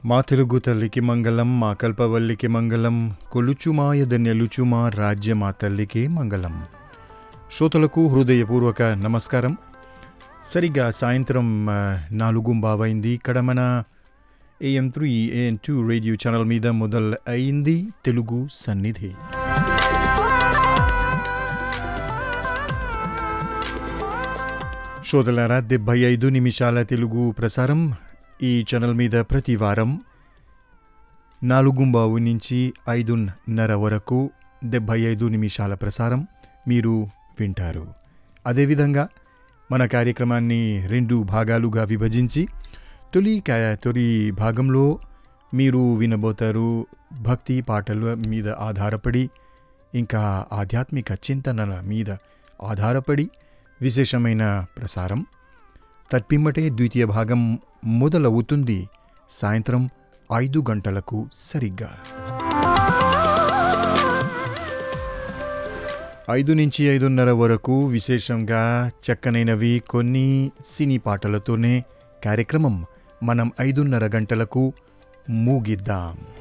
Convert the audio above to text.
మా తెలుగు తల్లికి మంగళం మా కల్పవల్లికి మంగళం కొలుచుమాయద నెలుచుమా రాజ్య మా తల్లికి మంగళం శ్రోతలకు హృదయపూర్వక నమస్కారం సరిగ్గా సాయంత్రం ఆ, నాలుగు బావైంది ఇక్కడ మన A M three A N two radio channel మీద మొదలు అయింది తెలుగు సన్నిధి శ్రోతలారా డెబ్బై ఐదు నిమిషాల తెలుగు ప్రసారం ఈ ఛానల్ మీద ప్రతి వారం నాలుగుంబావు నుంచి ఐదున్నర వరకు డెబ్బై ఐదు నిమిషాల ప్రసారం మీరు వింటారు అదేవిధంగా మన కార్యక్రమాన్ని రెండు భాగాలుగా విభజించి తొలి కా- తొలి భాగంలో మీరు వినబోతారు భక్తి పాటల మీద ఆధారపడి ఇంకా ఆధ్యాత్మిక చింతనల మీద ఆధారపడి విశేషమైన ప్రసారం తట్పిమ్మటే ద్వితీయ భాగం మొదలవుతుంది సాయంత్రం ఐదు గంటలకు సరిగ్గా ఐదు నుంచి ఐదున్నర వరకు విశేషంగా చక్కనైనవి కొన్ని సినీ పాటలతోనే కార్యక్రమం మనం ఐదున్నర గంటలకు మూగిద్దాం